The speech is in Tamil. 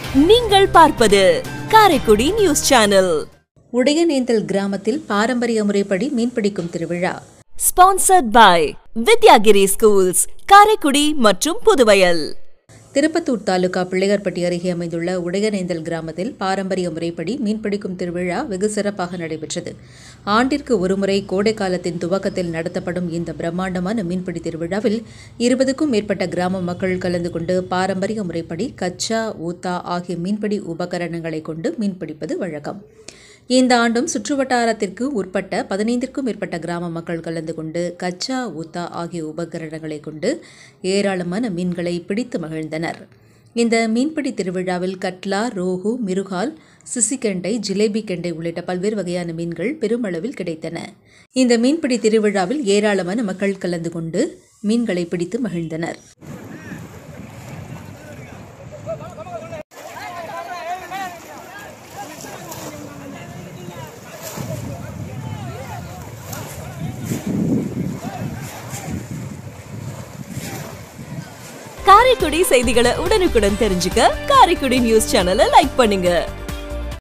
நீங்கள் பார்ப்பது காரைக்குடி நியூஸ் சேனல் உடையநேந்தல் கிராமத்தில் பாரம்பரிய முறைப்படி மீன்பிடிக்கும் திருவிழா sponsored by Vidyagiri schools Karaikudi மற்றும் புதுவயல் திருப்பத்தூர் தாலுகா பிள்ளையார்பட்டி அருகே அமைந்துள்ள உடையநேந்தல் கிராமத்தில் பாரம்பரிய முறைப்படி மீன்பிடிக்கும் திருவிழா வெகு சிறப்பாக நடைபெற்றது ஆண்டிற்கு ஒருமுறை கோடை காலத்தின் துவக்கத்தில் நடத்தப்படும் இந்த பிரம்மாண்டமான மீன்பிடி திருவிழாவில் இருபதுக்கும் மேற்பட்ட கிராம மக்கள் கலந்து கொண்டு பாரம்பரிய முறைப்படி கச்சா ஊத்தா ஆகிய மீன்பிடி உபகரணங்களை கொண்டு மீன்பிடிப்பது வழக்கம் இந்த ஆண்டும் சுற்றுவட்டாரத்திற்கு உட்பட்ட பதினைந்திற்கும் மேற்பட்ட கிராம மக்கள் கலந்து கொண்டு கச்சா ஊத்தா ஆகிய உபகரணங்களை கொண்டு ஏராளமான மீன்களை பிடித்து மகிழ்ந்தனர் இந்த மீன்பிடி திருவிழாவில் கட்லா ரோகு மிருகால் சிசிகெண்டை ஜிலேபி கெண்டை உள்ளிட்ட பல்வேறு வகையான மீன்கள் பெருமளவில் கிடைத்தன இந்த மீன்பிடி திருவிழாவில் ஏராளமான மக்கள் கலந்து கொண்டு மீன்களை பிடித்து மகிழ்ந்தனர் காரைக்குடி செய்திகளை உடனுக்குடன் தெரிஞ்சுக்க காரைக்குடி நியூஸ் சேனலை லைக் பண்ணுங்க